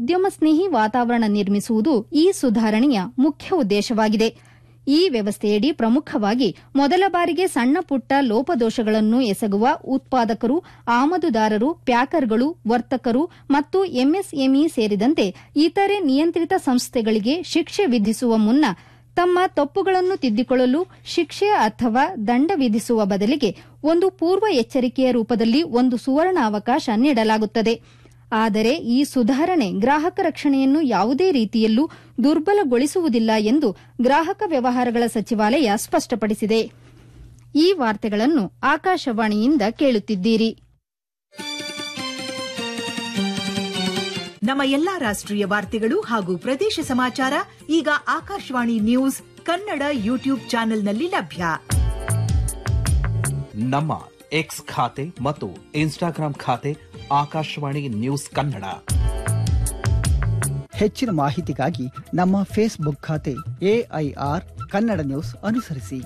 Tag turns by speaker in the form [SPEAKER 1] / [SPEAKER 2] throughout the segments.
[SPEAKER 1] ಉದ್ಯಮ ಸ್ನೇಹಿ ವಾತಾವರಣ ನಿರ್ಮಿಸುವುದು ಈ ಸುಧಾರಣೆಯ ಮುಖ್ಯ ಉದ್ದೇಶವಾಗಿದೆ ಈ ವ್ಯವಸ್ಥೆಯಡಿ ಪ್ರಮುಖವಾಗಿ ಮೊದಲ ಬಾರಿಗೆ ಸಣ್ಣ ಪುಟ್ಟ ಲೋಪದೋಷಗಳನ್ನು ಎಸಗುವ ಉತ್ಪಾದಕರು ಆಮದುದಾರರು ಪ್ಯಾಕರ್ಗಳು ವರ್ತಕರು ಮತ್ತು ಎಂಎಸ್ಎಂಇ ಸೇರಿದಂತೆ ಇತರೆ ನಿಯಂತ್ರಿತ ಸಂಸ್ಥೆಗಳಿಗೆ ಶಿಕ್ಷೆ ವಿಧಿಸುವ ಮುನ್ನ ತಮ್ಮ ತಪ್ಪುಗಳನ್ನು ತಿದ್ದಿಕೊಳ್ಳಲು ಶಿಕ್ಷೆ ಅಥವಾ ದಂಡ ವಿಧಿಸುವ ಬದಲಿಗೆ ಒಂದು ಪೂರ್ವ ಎಚ್ಚರಿಕೆಯ ರೂಪದಲ್ಲಿ ಒಂದು ಸುವರ್ಣ ಅವಕಾಶ ನೀಡಲಾಗುತ್ತದೆ ಆದರೆ ಈ ಸುಧಾರಣೆ ಗ್ರಾಹಕ ರಕ್ಷಣೆಯನ್ನು ಯಾವುದೇ ರೀತಿಯಲ್ಲೂ ದುರ್ಬಲಗೊಳಿಸುವುದಿಲ್ಲ ಎಂದು ಗ್ರಾಹಕ ವ್ಯವಹಾರಗಳ ಸಚಿವಾಲಯ ಸ್ಪಷ್ಟಪಡಿಸಿದೆ ಈ ವಾರ್ತೆಗಳನ್ನು ಆಕಾಶವಾಣಿಯಿಂದ ಕೇಳುತ್ತಿದ್ದೀರಿ
[SPEAKER 2] ನಮ್ಮ ಎಲ್ಲಾ ರಾಷ್ಟ್ರೀಯ ವಾರ್ತೆಗಳು ಹಾಗೂ ಪ್ರದೇಶ ಸಮಾಚಾರ ಈಗ ಆಕಾಶವಾಣಿ ನ್ಯೂಸ್ ಕನ್ನಡ ಯೂಟ್ಯೂಬ್ ಚಾನೆಲ್ನಲ್ಲಿ ಲಭ್ಯ
[SPEAKER 3] ನಮ್ಮ ಎಕ್ಸ್ ಖಾತೆ ಮತ್ತು ಇನ್ಸ್ಟಾಗ್ರಾಂ ಖಾತೆ ಆಕಾಶವಾಣಿ ನ್ಯೂಸ್ ಕನ್ನಡ
[SPEAKER 4] ಹೆಚ್ಚಿನ ಮಾಹಿತಿಗಾಗಿ ನಮ್ಮ ಫೇಸ್ಬುಕ್ ಖಾತೆ ಎಐಆರ್ ಕನ್ನಡ ನ್ಯೂಸ್ ಅನುಸರಿಸಿ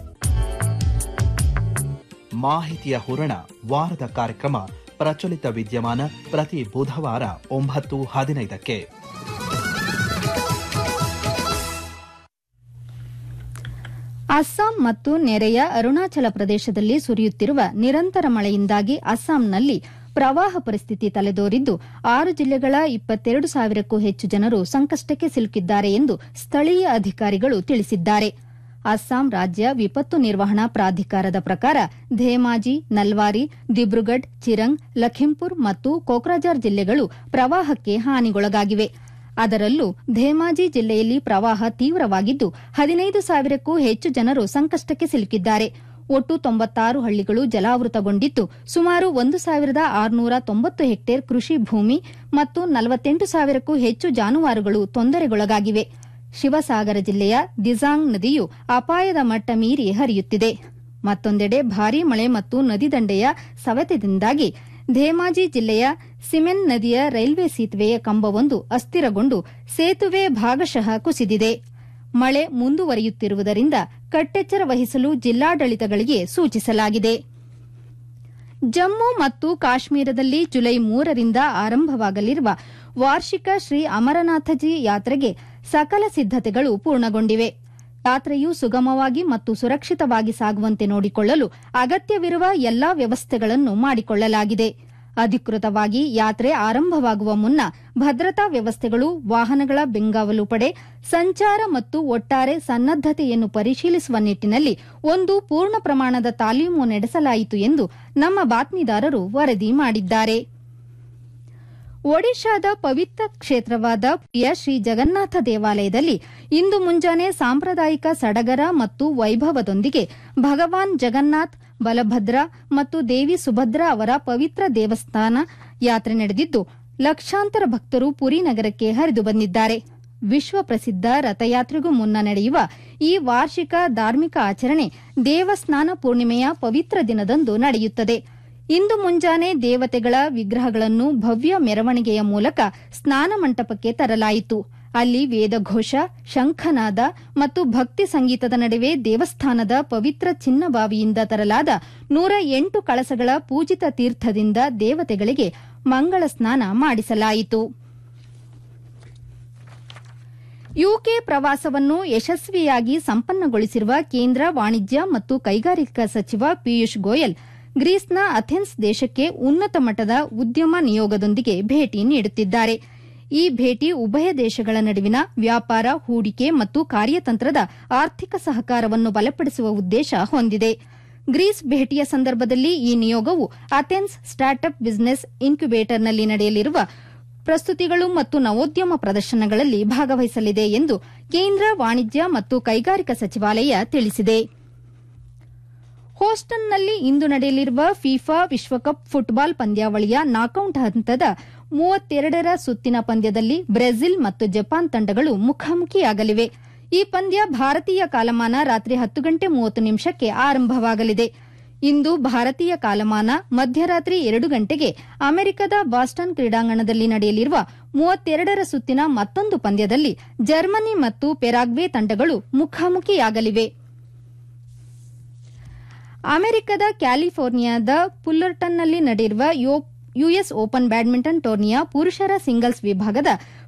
[SPEAKER 3] ಮಾಹಿತಿಯ ಹೂರಣ ವಾರದ ಕಾರ್ಯಕ್ರಮ ಪ್ರಚಲಿತ ವಿದ್ಯಮಾನ ಪ್ರತಿ ಬುಧವಾರ ಒಂಬತ್ತು ಹದಿನೈದಕ್ಕೆ
[SPEAKER 1] ಅಸ್ಸಾಂ ಮತ್ತು ನೆರೆಯ ಅರುಣಾಚಲ ಪ್ರದೇಶದಲ್ಲಿ ಸುರಿಯುತ್ತಿರುವ ನಿರಂತರ ಮಳೆಯಿಂದಾಗಿ ಅಸ್ಸಾಂನಲ್ಲಿ ಪ್ರವಾಹ ಪರಿಸ್ಥಿತಿ ತಲೆದೋರಿದ್ದು ಆರು ಜಿಲ್ಲೆಗಳ ಇಪ್ಪತ್ತೆರಡು ಸಾವಿರಕ್ಕೂ ಹೆಚ್ಚು ಜನರು ಸಂಕಷ್ಟಕ್ಕೆ ಸಿಲುಕಿದ್ದಾರೆ ಎಂದು ಸ್ಥಳೀಯ ಅಧಿಕಾರಿಗಳು ತಿಳಿಸಿದ್ದಾರೆ ಅಸ್ಸಾಂ ರಾಜ್ಯ ವಿಪತ್ತು ನಿರ್ವಹಣಾ ಪ್ರಾಧಿಕಾರದ ಪ್ರಕಾರ ಧೇಮಾಜಿ ನಲ್ವಾರಿ ದಿಬ್ರುಗಢ್ ಚಿರಂಗ್ ಲಖಿಂಪುರ್ ಮತ್ತು ಕೋಕ್ರಾಜಾರ್ ಜಿಲ್ಲೆಗಳು ಪ್ರವಾಹಕ್ಕೆ ಹಾನಿಗೊಳಗಾಗಿವೆ ಅದರಲ್ಲೂ ಧೇಮಾಜಿ ಜಿಲ್ಲೆಯಲ್ಲಿ ಪ್ರವಾಹ ತೀವ್ರವಾಗಿದ್ದು ಹದಿನೈದು ಸಾವಿರಕ್ಕೂ ಹೆಚ್ಚು ಜನರು ಸಂಕಷ್ಟಕ್ಕೆ ಸಿಲುಕಿದ್ದಾರೆ ಒಟ್ಟು ತೊಂಬತ್ತಾರು ಹಳ್ಳಿಗಳು ಜಲಾವೃತಗೊಂಡಿದ್ದು ಸುಮಾರು ಒಂದು ಸಾವಿರದ ಆರುನೂರ ತೊಂಬತ್ತು ಹೆಕ್ಟೇರ್ ಕೃಷಿ ಭೂಮಿ ಮತ್ತು ನಲವತ್ತೆಂಟು ಸಾವಿರಕ್ಕೂ ಹೆಚ್ಚು ಜಾನುವಾರುಗಳು ತೊಂದರೆಗೊಳಗಾಗಿವೆ ಶಿವಸಾಗರ ಜಿಲ್ಲೆಯ ದಿಜಾಂಗ್ ನದಿಯು ಅಪಾಯದ ಮಟ್ಟ ಮೀರಿ ಹರಿಯುತ್ತಿದೆ ಮತ್ತೊಂದೆಡೆ ಭಾರೀ ಮಳೆ ಮತ್ತು ನದಿ ದಂಡೆಯ ಸವೆತದಿಂದಾಗಿ ಧೇಮಾಜಿ ಜಿಲ್ಲೆಯ ಸಿಮೆನ್ ನದಿಯ ರೈಲ್ವೆ ಸೇತುವೆಯ ಕಂಬವೊಂದು ಅಸ್ಥಿರಗೊಂಡು ಸೇತುವೆ ಭಾಗಶಃ ಕುಸಿದಿದೆ ಮಳೆ ಮುಂದುವರಿಯುತ್ತಿರುವುದರಿಂದ ಕಟ್ಟೆಚ್ಚರ ವಹಿಸಲು ಜಿಲ್ಲಾಡಳಿತಗಳಿಗೆ ಸೂಚಿಸಲಾಗಿದೆ ಜಮ್ಮು ಮತ್ತು ಕಾಶ್ಮೀರದಲ್ಲಿ ಜುಲೈ ಮೂರರಿಂದ ಆರಂಭವಾಗಲಿರುವ ವಾರ್ಷಿಕ ಶ್ರೀ ಅಮರನಾಥಜಿ ಯಾತ್ರೆಗೆ ಸಕಲ ಸಿದ್ದತೆಗಳು ಪೂರ್ಣಗೊಂಡಿವೆ ಯಾತ್ರೆಯು ಸುಗಮವಾಗಿ ಮತ್ತು ಸುರಕ್ಷಿತವಾಗಿ ಸಾಗುವಂತೆ ನೋಡಿಕೊಳ್ಳಲು ಅಗತ್ಯವಿರುವ ಎಲ್ಲಾ ವ್ಯವಸ್ಥೆಗಳನ್ನು ಮಾಡಿಕೊಳ್ಳಲಾಗಿದೆ ಅಧಿಕೃತವಾಗಿ ಯಾತ್ರೆ ಆರಂಭವಾಗುವ ಮುನ್ನ ಭದ್ರತಾ ವ್ಯವಸ್ಥೆಗಳು ವಾಹನಗಳ ಬೆಂಗಾವಲು ಪಡೆ ಸಂಚಾರ ಮತ್ತು ಒಟ್ಟಾರೆ ಸನ್ನದ್ದತೆಯನ್ನು ಪರಿಶೀಲಿಸುವ ನಿಟ್ಟಿನಲ್ಲಿ ಒಂದು ಪೂರ್ಣ ಪ್ರಮಾಣದ ತಾಲೀಮು ನಡೆಸಲಾಯಿತು ಎಂದು ನಮ್ಮ ಬಾತ್ಮೀದಾರರು ವರದಿ ಮಾಡಿದ್ದಾರೆ ಒಡಿಶಾದ ಪವಿತ್ರ ಕ್ಷೇತ್ರವಾದ ಪುರಿಯ ಶ್ರೀ ಜಗನ್ನಾಥ ದೇವಾಲಯದಲ್ಲಿ ಇಂದು ಮುಂಜಾನೆ ಸಾಂಪ್ರದಾಯಿಕ ಸಡಗರ ಮತ್ತು ವೈಭವದೊಂದಿಗೆ ಭಗವಾನ್ ಜಗನ್ನಾಥ್ ಬಲಭದ್ರ ಮತ್ತು ದೇವಿ ಸುಭದ್ರ ಅವರ ಪವಿತ್ರ ದೇವಸ್ಥಾನ ಯಾತ್ರೆ ನಡೆದಿದ್ದು ಲಕ್ಷಾಂತರ ಭಕ್ತರು ಪುರಿ ನಗರಕ್ಕೆ ಹರಿದು ಬಂದಿದ್ದಾರೆ ವಿಶ್ವ ಪ್ರಸಿದ್ದ ರಥಯಾತ್ರೆಗೂ ಮುನ್ನ ನಡೆಯುವ ಈ ವಾರ್ಷಿಕ ಧಾರ್ಮಿಕ ಆಚರಣೆ ದೇವಸ್ನಾನ ಪೂರ್ಣಿಮೆಯ ಪವಿತ್ರ ದಿನದಂದು ನಡೆಯುತ್ತದೆ ಇಂದು ಮುಂಜಾನೆ ದೇವತೆಗಳ ವಿಗ್ರಹಗಳನ್ನು ಭವ್ಯ ಮೆರವಣಿಗೆಯ ಮೂಲಕ ಸ್ನಾನ ಮಂಟಪಕ್ಕೆ ತರಲಾಯಿತು ಅಲ್ಲಿ ವೇದಘೋಷ ಶಂಖನಾದ ಮತ್ತು ಭಕ್ತಿ ಸಂಗೀತದ ನಡುವೆ ದೇವಸ್ಥಾನದ ಪವಿತ್ರ ಚಿನ್ನಬಾವಿಯಿಂದ ತರಲಾದ ನೂರ ಎಂಟು ಕಳಸಗಳ ಪೂಜಿತ ತೀರ್ಥದಿಂದ ದೇವತೆಗಳಿಗೆ ಮಂಗಳ ಸ್ನಾನ ಮಾಡಿಸಲಾಯಿತು ಯುಕೆ ಪ್ರವಾಸವನ್ನು ಯಶಸ್ವಿಯಾಗಿ ಸಂಪನ್ನಗೊಳಿಸಿರುವ ಕೇಂದ್ರ ವಾಣಿಜ್ಯ ಮತ್ತು ಕೈಗಾರಿಕಾ ಸಚಿವ ಪಿಯೂಷ್ ಗೋಯಲ್ ಗ್ರೀಸ್ನ ಅಥೆನ್ಸ್ ದೇಶಕ್ಕೆ ಉನ್ನತ ಮಟ್ಟದ ಉದ್ಯಮ ನಿಯೋಗದೊಂದಿಗೆ ಭೇಟಿ ನೀಡುತ್ತಿದ್ದಾರೆ ಈ ಭೇಟಿ ಉಭಯ ದೇಶಗಳ ನಡುವಿನ ವ್ಯಾಪಾರ ಹೂಡಿಕೆ ಮತ್ತು ಕಾರ್ಯತಂತ್ರದ ಆರ್ಥಿಕ ಸಹಕಾರವನ್ನು ಬಲಪಡಿಸುವ ಉದ್ದೇಶ ಹೊಂದಿದೆ ಗ್ರೀಸ್ ಭೇಟಿಯ ಸಂದರ್ಭದಲ್ಲಿ ಈ ನಿಯೋಗವು ಅಥೆನ್ಸ್ ಸ್ಟಾರ್ಟ್ಅಪ್ ಬಿಸಿನೆಸ್ ಇನ್ಕ್ಯುಬೇಟರ್ನಲ್ಲಿ ನಡೆಯಲಿರುವ ಪ್ರಸ್ತುತಿಗಳು ಮತ್ತು ನವೋದ್ಯಮ ಪ್ರದರ್ಶನಗಳಲ್ಲಿ ಭಾಗವಹಿಸಲಿದೆ ಎಂದು ಕೇಂದ್ರ ವಾಣಿಜ್ಯ ಮತ್ತು ಕೈಗಾರಿಕಾ ಸಚಿವಾಲಯ ತಿಳಿಸಿದೆ ಹೋಸ್ಟನ್ನಲ್ಲಿ ಇಂದು ನಡೆಯಲಿರುವ ಫಿಫಾ ವಿಶ್ವಕಪ್ ಫುಟ್ಬಾಲ್ ಪಂದ್ಯಾವಳಿಯ ನಾಕೌಟ್ ಹಂತದ ಮೂವತ್ತೆರಡರ ಸುತ್ತಿನ ಪಂದ್ಯದಲ್ಲಿ ಬ್ರೆಜಿಲ್ ಮತ್ತು ಜಪಾನ್ ತಂಡಗಳು ಮುಖಾಮುಖಿಯಾಗಲಿವೆ ಈ ಪಂದ್ಯ ಭಾರತೀಯ ಕಾಲಮಾನ ರಾತ್ರಿ ಹತ್ತು ಗಂಟೆ ಮೂವತ್ತು ನಿಮಿಷಕ್ಕೆ ಆರಂಭವಾಗಲಿದೆ ಇಂದು ಭಾರತೀಯ ಕಾಲಮಾನ ಮಧ್ಯರಾತ್ರಿ ಎರಡು ಗಂಟೆಗೆ ಅಮೆರಿಕದ ಬಾಸ್ಟನ್ ಕ್ರೀಡಾಂಗಣದಲ್ಲಿ ನಡೆಯಲಿರುವ ಮೂವತ್ತೆರಡರ ಸುತ್ತಿನ ಮತ್ತೊಂದು ಪಂದ್ಯದಲ್ಲಿ ಜರ್ಮನಿ ಮತ್ತು ಪೆರಾಗ್ವೆ ತಂಡಗಳು ಮುಖಾಮುಖಿಯಾಗಲಿವೆ ಅಮೆರಿಕದ ಕ್ಯಾಲಿಫೋರ್ನಿಯಾದ ಪುಲ್ಲರ್ಟನ್ನಲ್ಲಿ ನಡೆಯುವ ಯುಎಸ್ ಓಪನ್ ಬ್ಯಾಡ್ಮಿಂಟನ್ ಟೂರ್ನಿಯ ಪುರುಷರ ಸಿಂಗಲ್ಸ್ ವಿಭಾಗದ